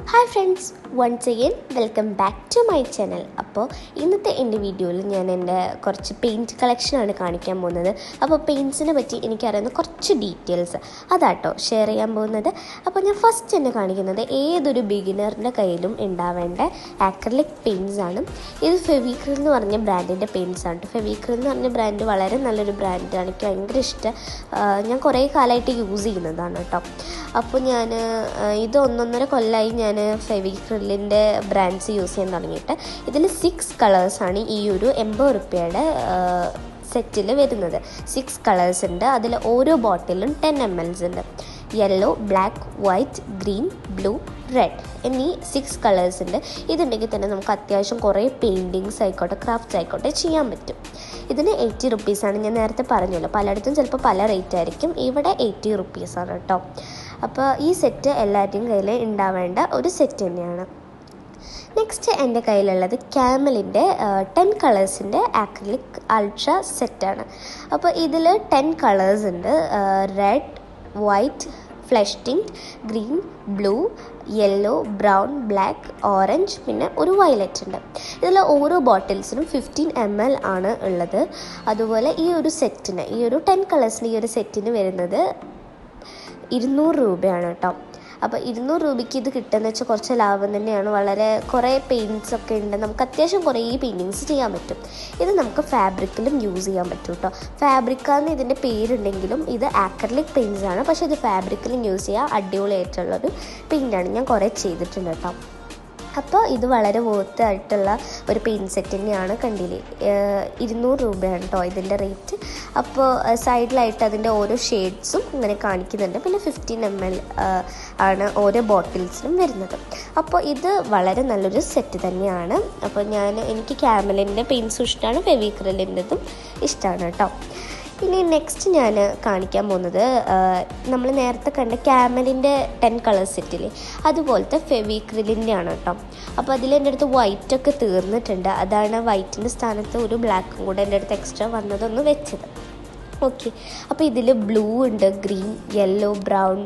hi friends once again welcome back to my channel അപ്പോൾ ഇന്നത്തെ എൻ്റെ വീഡിയോയിൽ ഞാൻ എൻ്റെ കുറച്ച് പെയിൻറ്റ് കളക്ഷനാണ് കാണിക്കാൻ പോകുന്നത് അപ്പോൾ പെയിൻറ്റ്സിനെ പറ്റി എനിക്കറിയുന്ന കുറച്ച് ഡീറ്റെയിൽസ് അതാട്ടോ ഷെയർ ചെയ്യാൻ പോകുന്നത് അപ്പോൾ ഞാൻ ഫസ്റ്റ് തന്നെ കാണിക്കുന്നത് ഏതൊരു ബിഗിനറിൻ്റെ കയ്യിലും ഉണ്ടാവേണ്ട ആക്രലിക് പെയിൻറ്റ്സ് ആണ് ഇത് ഫെവിക്രിൽ എന്ന് പറഞ്ഞ ബ്രാൻഡിൻ്റെ പെയിൻറ്റ്സ് ആണ് ഫെവിക്രിൽ എന്ന് പറഞ്ഞ ബ്രാൻഡ് വളരെ നല്ലൊരു ബ്രാൻഡാണ് എനിക്ക് ഭയങ്കര ഇഷ്ടം ഞാൻ കുറേ കാലമായിട്ട് യൂസ് ചെയ്യുന്നതാണ് കേട്ടോ അപ്പോൾ ഞാൻ ഇത് ഒന്നൊന്നര കൊല്ലമായി ഞാൻ ഫെവിക്രിലിൻ്റെ ബ്രാൻഡ്സ് യൂസ് ചെയ്യാൻ തുടങ്ങിയിട്ട് ഇതിൽ സിക്സ് കളേഴ്സാണ് ഈ ഒരു എൺപത് റുപ്യയുടെ സെറ്റിൽ വരുന്നത് സിക്സ് കളേഴ്സ് ഉണ്ട് അതിൽ ഓരോ ബോട്ടിലും ടെൻ എം എൽസ് ഉണ്ട് yellow black white green blue red എന്നീ സിക്സ് കളേഴ്സ് ഉണ്ട് ഇതുണ്ടെങ്കിൽ തന്നെ നമുക്ക് അത്യാവശ്യം കുറേ പെയിൻറ്റിങ്സ് ആയിക്കോട്ടെ ക്രാഫ്റ്റ്സ് ആയിക്കോട്ടെ ചെയ്യാൻ പറ്റും ഇതിന് എയ്റ്റി റുപ്പീസാണ് ഞാൻ നേരത്തെ പറഞ്ഞല്ലോ പലയിടത്തും ചിലപ്പോൾ പല റേറ്റ് ആയിരിക്കും ഇവിടെ എയ്റ്റി റുപ്പീസാണ് കേട്ടോ അപ്പോൾ ഈ സെറ്റ് എല്ലാവരുടെയും കയ്യിൽ ഉണ്ടാവേണ്ട ഒരു സെറ്റ് തന്നെയാണ് നെക്സ്റ്റ് എൻ്റെ കയ്യിലുള്ളത് ക്യാമലിൻ്റെ ടെൻ കളേഴ്സിൻ്റെ ആക്രിലിക് അൾട്ര സെറ്റാണ് അപ്പോൾ ഇതിൽ ടെൻ കളേഴ്സ് ഉണ്ട് red white flesh tint green blue yellow brown black orange പിന്നെ ഒരു വയലറ്റ് ഉണ്ട് ഇതിൽ ഓരോ ബോട്ടിൽസിനും ഫിഫ്റ്റീൻ എം എൽ ആണ് ഉള്ളത് അതുപോലെ ഈ ഒരു സെറ്റിന് ഈ ഒരു ടെൻ കളേഴ്സിന് ഈ ഒരു സെറ്റിന് വരുന്നത് ഇരുന്നൂറ് രൂപയാണ് കേട്ടോ അപ്പോൾ ഇരുന്നൂറ് രൂപയ്ക്ക് ഇത് കിട്ടുന്നത് വെച്ചാൽ കുറച്ച് ലാഭം തന്നെയാണ് വളരെ കുറേ പെയിൻറ്റ്സ് ഒക്കെ ഉണ്ട് നമുക്ക് അത്യാവശ്യം കുറേ പെയിൻറ്റിങ്സ് ചെയ്യാൻ പറ്റും ഇത് നമുക്ക് ഫാബ്രിക്കിലും യൂസ് ചെയ്യാൻ പറ്റും കേട്ടോ ഫാബ്രിക്കാന്ന് ഇതിൻ്റെ പേരുണ്ടെങ്കിലും ഇത് ആക്രലിക് പെയിൻറ്റ്സ് ആണ് പക്ഷേ ഇത് ഫാബ്രിക്കിലും യൂസ് ചെയ്യാൻ അടിപൊളിയായിട്ടുള്ളൊരു പെയിൻ്റാണ് ഞാൻ കുറേ ചെയ്തിട്ടുണ്ട് കേട്ടോ അപ്പോൾ ഇത് വളരെ വർത്ത് ആയിട്ടുള്ള ഒരു പെയിൻറ്റ് സെറ്റ് തന്നെയാണ് കണ്ടില്ലേ ഇരുന്നൂറ് രൂപയാണ് കേട്ടോ ഇതിൻ്റെ റേറ്റ് അപ്പോൾ സൈഡിലായിട്ട് അതിൻ്റെ ഓരോ ഷെയ്ഡ്സും ഇങ്ങനെ കാണിക്കുന്നുണ്ട് പിന്നെ ഫിഫ്റ്റീൻ എം എൽ ആണ് ഓരോ ബോട്ടിൽസിനും വരുന്നത് അപ്പോൾ ഇത് വളരെ നല്ലൊരു സെറ്റ് തന്നെയാണ് അപ്പോൾ ഞാൻ എനിക്ക് ക്യാമലിൻ്റെ പെയിൻറ്റ്സും ഇഷ്ടമാണ് ഫെവിക്രലിൻ്റെതും ഇഷ്ടമാണ് കേട്ടോ ഇനി നെക്സ്റ്റ് ഞാൻ കാണിക്കാൻ പോകുന്നത് നമ്മൾ നേരത്തെ കണ്ട ക്യാമലിൻ്റെ ടെൻ കളേഴ്സ് സെറ്റില്ലേ അതുപോലത്തെ ഫെവിക്രിലിൻ്റെ ആണ് കേട്ടോ അപ്പോൾ അതിൽ എൻ്റെ അടുത്ത് വൈറ്റ് ഒക്കെ തീർന്നിട്ടുണ്ട് അതാണ് വൈറ്റിൻ്റെ സ്ഥാനത്ത് ഒരു ബ്ലാക്കും കൂടെ എൻ്റെ അടുത്ത് എക്സ്ട്രാ വന്നതൊന്ന് വെച്ചത് ഓക്കെ അപ്പോൾ ഇതിൽ ബ്ലൂ ഉണ്ട് green yellow brown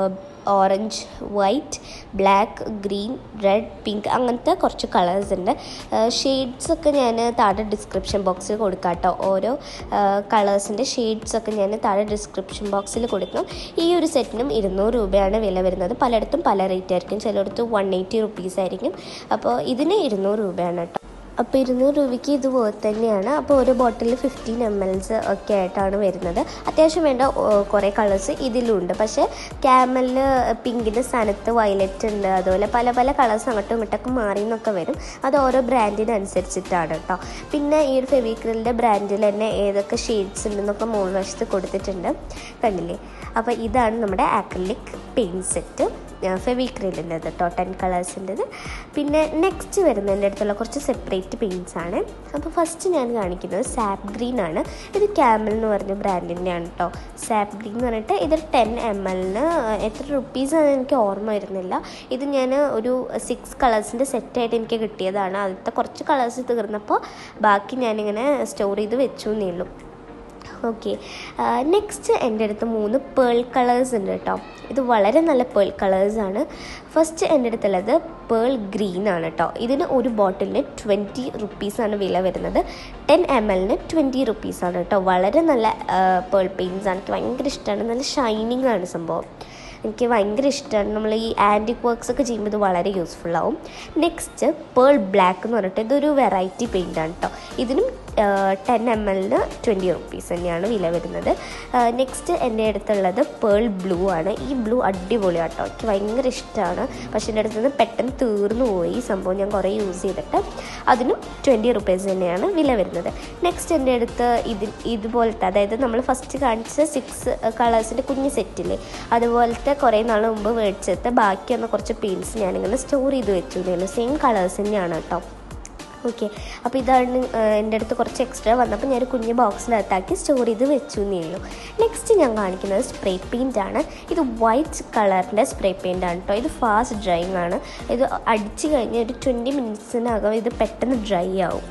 orange white black green red pink അങ്ങനത്തെ കുറച്ച് കളേഴ്സ് ഉണ്ട് ഷെയ്ഡ്സ് ഒക്കെ ഞാൻ താഴെ ഡിസ്ക്രിപ്ഷൻ ബോക്സിൽ കൊടുക്കാം കേട്ടോ ഓരോ കളേഴ്സിൻ്റെ ഷെയ്ഡ്സ് ഒക്കെ ഞാൻ താഴെ ഡിസ്ക്രിപ്ഷൻ ബോക്സിൽ കൊടുക്കണം ഈ ഒരു സെറ്റിനും ഇരുന്നൂറ് രൂപയാണ് വില വരുന്നത് പലയിടത്തും പല റേറ്റ് ആയിരിക്കും ചിലയിടത്ത് വൺ എയ്റ്റി റുപ്പീസ് ആയിരിക്കും അപ്പോൾ ഇതിന് ഇരുന്നൂറ് രൂപയാണ് കേട്ടോ അപ്പോൾ ഇരുന്നൂറ് രൂപയ്ക്ക് ഇത് വേർത്ത് തന്നെയാണ് അപ്പോൾ ഒരു ബോട്ടിൽ ഫിഫ്റ്റീൻ എം എൽസ് ഒക്കെ ആയിട്ടാണ് വരുന്നത് അത്യാവശ്യം വേണ്ട കുറേ കളേഴ്സ് ഇതിലുണ്ട് പക്ഷേ ക്യാമലിൽ പിങ്കിൻ്റെ സ്ഥാനത്ത് വയലറ്റ് ഉണ്ട് അതുപോലെ പല പല കളേഴ്സ് അങ്ങോട്ടും ഇങ്ങോട്ടൊക്കെ മാറി എന്നൊക്കെ വരും അത് ഓരോ ബ്രാൻഡിനനുസരിച്ചിട്ടാണ് കേട്ടോ പിന്നെ ഈ ഒരു ഫെവിക്രിലിൻ്റെ ബ്രാൻഡിൽ തന്നെ ഏതൊക്കെ ഷെയ്ഡ്സ് ഉണ്ടെന്നൊക്കെ മുകൾ വശത്ത് കൊടുത്തിട്ടുണ്ട് കണ്ടില്ലേ അപ്പോൾ ഇതാണ് നമ്മുടെ ആക്രിലിക് പെയിൻറ്റ് സെറ്റ് ഫെവിക്രിലിൻ്റെത് കേട്ടോ ടെൻ കളേഴ്സിൻ്റെത് പിന്നെ നെക്സ്റ്റ് വരുന്ന എൻ്റെ അടുത്തുള്ള കുറച്ച് സെപ്പറേറ്റ് പെയിൻറ്റ്സ് ആണ് അപ്പോൾ ഫസ്റ്റ് ഞാൻ കാണിക്കുന്നത് സാപ്പ് ഗ്രീൻ ആണ് ഇത് ക്യാമൽ എന്ന് പറഞ്ഞ ബ്രാൻഡിൻ്റെയാണ് കേട്ടോ സാപ്പ് ഗ്രീൻ എന്ന് പറഞ്ഞിട്ട് ഇത് ടെൻ എം എല്ലിന് എത്ര റുപ്പീസ് എനിക്ക് ഓർമ്മ വരുന്നില്ല ഇത് ഞാൻ ഒരു സിക്സ് കളേഴ്സിൻ്റെ സെറ്റായിട്ട് എനിക്ക് കിട്ടിയതാണ് ആദ്യത്തെ കുറച്ച് കളേഴ്സ് തീർന്നപ്പോൾ ബാക്കി ഞാനിങ്ങനെ സ്റ്റോർ ചെയ്ത് വെച്ചു എന്നേ ഉള്ളൂ ഓക്കെ നെക്സ്റ്റ് എൻ്റെ അടുത്ത് മൂന്ന് പേൾ കളേഴ്സ് ഉണ്ട് കേട്ടോ ഇത് വളരെ നല്ല പേൾ കളേഴ്സാണ് ഫസ്റ്റ് എൻ്റെ അടുത്തുള്ളത് പേൾ ഗ്രീൻ ആണ് കേട്ടോ ഇതിന് ഒരു ബോട്ടിലിന് ട്വൻറ്റി റുപ്പീസാണ് വില വരുന്നത് ടെൻ എം എല്ലിന് ട്വൻറ്റി റുപ്പീസാണ് കേട്ടോ വളരെ നല്ല പേൾ പെയിൻസ് ആണ് എനിക്ക് ഭയങ്കര ഇഷ്ടമാണ് നല്ല ഷൈനിങ് ആണ് സംഭവം എനിക്ക് ഭയങ്കര ഇഷ്ടമാണ് നമ്മൾ ഈ ആൻറ്റിക് വർക്ക്സ് ഒക്കെ ചെയ്യുമ്പോൾ ഇത് വളരെ യൂസ്ഫുൾ ആവും നെക്സ്റ്റ് പേൾ ബ്ലാക്ക് എന്ന് പറഞ്ഞിട്ട് ഇതൊരു വെറൈറ്റി പെയിൻ്റ് ആണ് കേട്ടോ ഇതിനും ടെൻ എം എല്ലിന് ട്വൻറ്റി റുപ്പീസ് തന്നെയാണ് വില വരുന്നത് നെക്സ്റ്റ് എൻ്റെ അടുത്തുള്ളത് പേൾ ബ്ലൂ ആണ് ഈ ബ്ലൂ അടിപൊളിയാണ് കേട്ടോ എനിക്ക് ഭയങ്കര ഇഷ്ടമാണ് പക്ഷേ എൻ്റെ അടുത്ത് നിന്ന് പെട്ടെന്ന് തീർന്നു പോയി ഈ സംഭവം ഞാൻ കുറേ യൂസ് ചെയ്തിട്ട് അതിനും ട്വൻറ്റി റുപ്പീസ് തന്നെയാണ് വില വരുന്നത് നെക്സ്റ്റ് എൻ്റെ അടുത്ത് ഇത് ഇതുപോലത്തെ അതായത് നമ്മൾ ഫസ്റ്റ് കാണിച്ച സിക്സ് കളേഴ്സിൻ്റെ കുഞ്ഞ് സെറ്റില്ലേ അതുപോലത്തെ കുറേ നാൾ മുമ്പ് മേടിച്ചെടുത്ത് ബാക്കി വന്ന കുറച്ച് പെയിൻറ്റ്സ് ഞാനിങ്ങനെ സ്റ്റോർ ചെയ്ത് വെച്ചു തന്നെയാണ് സെയിം കളേഴ്സ് തന്നെയാണ് കേട്ടോ ഓക്കെ അപ്പോൾ ഇതാണ് എൻ്റെ അടുത്ത് കുറച്ച് എക്സ്ട്രാ വന്നപ്പോൾ ഞാൻ ഒരു കുഞ്ഞ് ബോക്സിനകത്താക്കി സ്റ്റോർ ചെയ്ത് വെച്ചു എന്നേ ഉള്ളൂ നെക്സ്റ്റ് ഞാൻ കാണിക്കുന്നത് സ്പ്രേ പെയിൻ്റ് ആണ് ഇത് വൈറ്റ് കളറിൻ്റെ സ്പ്രേ പെയിൻ്റ് ആണ് കേട്ടോ ഇത് ഫാസ്റ്റ് ഡ്രൈയിങ് ആണ് ഇത് അടിച്ച് കഴിഞ്ഞ് ഒരു ട്വൻറ്റി മിനിറ്റ്സിനകം ഇത് പെട്ടെന്ന് ഡ്രൈ ആവും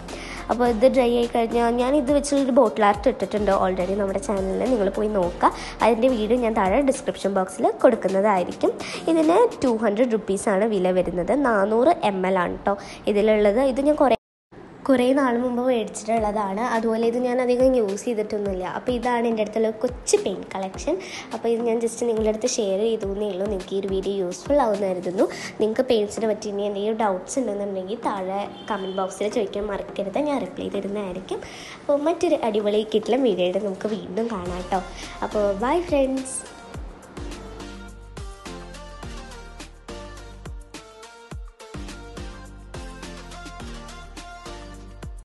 അപ്പോൾ ഇത് ഡ്രൈ ആയി കഴിഞ്ഞാൽ ഞാൻ ഇത് വെച്ചുള്ളൊരു ബോട്ടിൽ ആർട്ട് ഇട്ടിട്ടുണ്ട് ഓൾറെഡി നമ്മുടെ ചാനലിൽ നിങ്ങൾ പോയി നോക്കുക അതിൻ്റെ വീഡിയോ ഞാൻ താഴെ ഡിസ്ക്രിപ്ഷൻ ബോക്സിൽ കൊടുക്കുന്നതായിരിക്കും ഇതിന് ടു ഹൺഡ്രഡ് റുപ്പീസാണ് വില വരുന്നത് നാനൂറ് എം എൽ ആണ് കേട്ടോ ഇതിലുള്ളത് ഇത് ഞാൻ കുറേ കുറേ നാൾ മുമ്പ് മേടിച്ചിട്ടുള്ളതാണ് അതുപോലെ ഇത് ഞാൻ അധികം യൂസ് ചെയ്തിട്ടൊന്നുമില്ല അപ്പോൾ ഇതാണ് എൻ്റെ അടുത്തുള്ള കൊച്ചു പെയിൻറ്റ് കളക്ഷൻ അപ്പോൾ ഇത് ഞാൻ ജസ്റ്റ് നിങ്ങളുടെ അടുത്ത് ഷെയർ ചെയ്തു എന്നേ ഉള്ളൂ നിങ്ങൾക്ക് ഈ ഒരു വീഡിയോ യൂസ്ഫുൾ ആവുമെന്ന് കരുതുന്നു നിങ്ങൾക്ക് പെയിൻറ്റ്സിനെ പറ്റി ഇനി എന്തെങ്കിലും ഡൗട്ട്സ് ഉണ്ടെന്നുണ്ടെങ്കിൽ താഴെ കമൻറ്റ് ബോക്സിൽ ചോദിക്കാൻ മറക്കരുത് ഞാൻ റിപ്ലൈ തരുന്നതായിരിക്കും അപ്പോൾ മറ്റൊരു അടിപൊളി കിട്ടില്ല വീഡിയോയുടെ നമുക്ക് വീണ്ടും കാണാം കേട്ടോ അപ്പോൾ ബൈ ഫ്രണ്ട്സ്